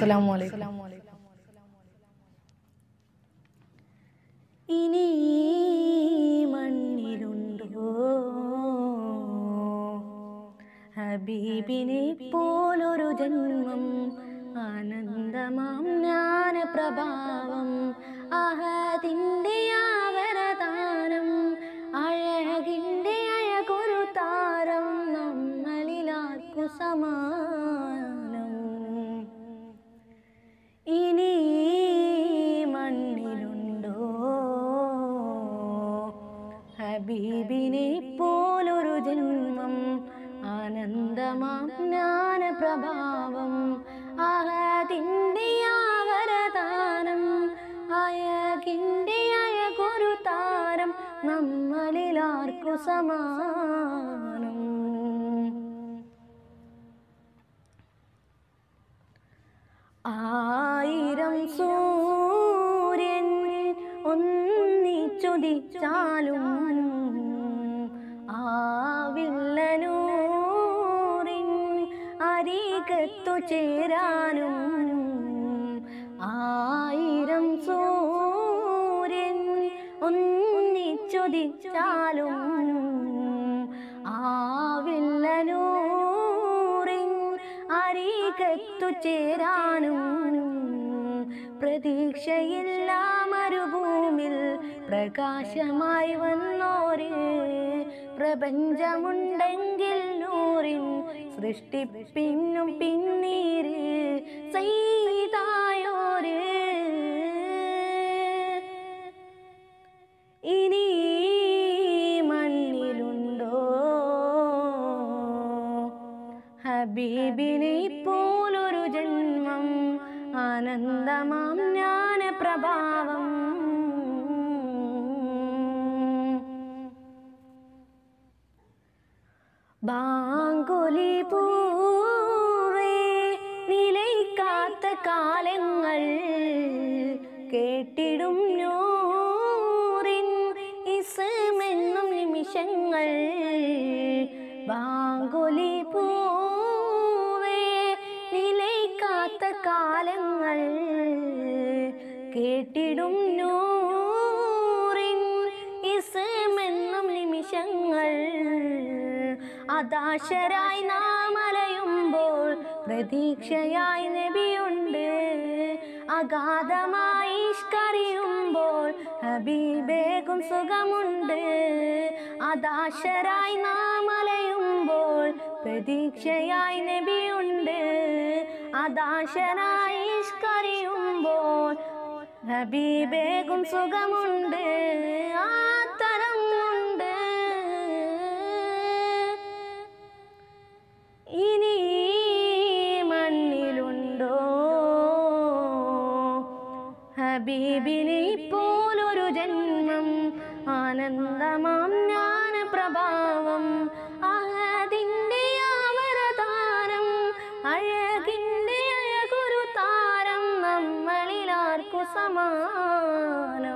അസ്സലാമു അലൈക്കും ഇനി മണ്ണിലുണ്ടോ ഹബീബിനെ പോലൊരു ജന്മം ആനന്ദമാം ജ്ഞാനപ്രഭാവം അഹദിൻ്റെ ആവരദാനം അഴകിൻ്റെ അഴകൊരു താരം നമ്മളിലാർക്കു സമാനം ഇനി മണ്ണിലുണ്ടോ ഹബീബിനെ പോലൊരു ജന്മം ആനന്ദമാം ജ്ഞാനപ്രഭാവം അഹദിൻ്റെ ആവരദാനം അഴകിൻ്റെ അഴകൊരു താരം നമ്മളിലാർക്കു സമാനം ആയിരം സൂര്യൻ ഒന്നിച്ചുദിച്ചാലും ആവില്ലനൂറിൻ അരികത്തു ചേരാനും ആയിരം സൂര്യൻ ഒന്നിച്ചുദിച്ചാലും ആവില്ലനൂറിൻ അരികത്തു ചേരാനും പ്രതീക്ഷയില്ല മരുഭൂമിൽ പ്രകാശമായി വന്നോര് പ്രപഞ്ചമുണ്ടെങ്കിൽ നൂറിൻ സൃഷ്ടിപ്പിന്നും പിന്നീര് ചെയ്തായോര് ഇനി മണ്ണിലുണ്ടോ ഹബീബിനെ പോലൊരു ജന്മം ആനന്ദമാം ജ്ഞാനപ്രഭാവം ബാങ്കുലി പൂവേ നിലയ്ക്കാത്ത കാലങ്ങൾ കേട്ടിടും നൂറിൻ ഇസ്മെന്നും നിമിഷങ്ങൾ ബാങ്കുലി പൂവേ നിലയ്ക്കാത്ത കാലങ്ങൾ കേട്ടിടും നൂറിൻ ഇസ്മെന്നും നിമിഷങ്ങൾ അദാശരായി നാം അലയുമ്പോൾ പ്രതീക്ഷയായി നബിയുണ്ട് അഗാധമായി ഇഷ്കറിയുമ്പോൾ ഹബീബേകും സുഖമുണ്ട് അദാശരായി നാം അലയുമ്പോൾ പ്രതീക്ഷയായി നബിയുണ്ട് അദാശരായി ഇഷ്കറിയുമ്പോൾ ഹബീബേകും സുഖമുണ്ട് ആ തരം ഉണ്ട് ഇനി മണ്ണിലുണ്ടോ ഹബീബിനെ പോലൊരു ജന്മം ആനന്ദമാം ജ്ഞാനപ്രഭാവം അഹദിൻ്റെ ആവരദാനം അഴകിൻ്റെ അഴകൊരു താരം നമ്മളിലാർക്കു സമാനം